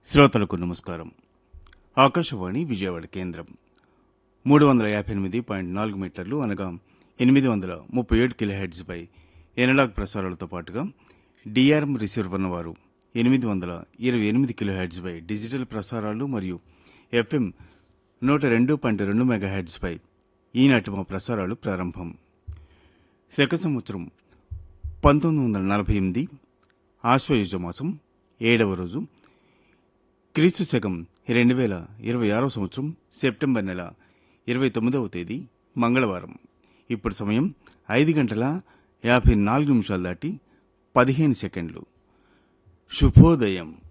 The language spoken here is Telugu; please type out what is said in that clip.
శ్రోతలకు నమస్కారం ఆకాశవాణి విజయవాడ కేంద్రం మూడు వందల యాభై ఎనిమిది పాయింట్ నాలుగు మీటర్లు అనగా ఎనిమిది వందల ముప్పై ఏడు కిలోహెడ్స్పై ఎనలాగ్ ప్రసారాలతో పాటుగా డిఆర్ఎం రిసీవర్ ఉన్నవారు ఎనిమిది వందల ఇరవై ఎనిమిది కిలోహెడ్స్పై డిజిటల్ ప్రసారాలు మరియు ఎఫ్ఎం నూట రెండు పాయింట్ రెండు మెగాహెడ్స్పై ఈనాటి మా ప్రసారాలు ప్రారంభం శక సంవత్సరం పంతొమ్మిది వందల నలభై ఎనిమిది ఆశ్వయుజ మాసం ఏడవ రోజు క్రీస్తు శకం రెండు వేల ఇరవై ఆరవ సంవత్సరం సెప్టెంబర్ నెల ఇరవై తొమ్మిదవ తేదీ మంగళవారం ఇప్పుడు సమయం ఐదు గంటల యాభై నాలుగు నిమిషాలు దాటి పదిహేను సెకండ్లు శుభోదయం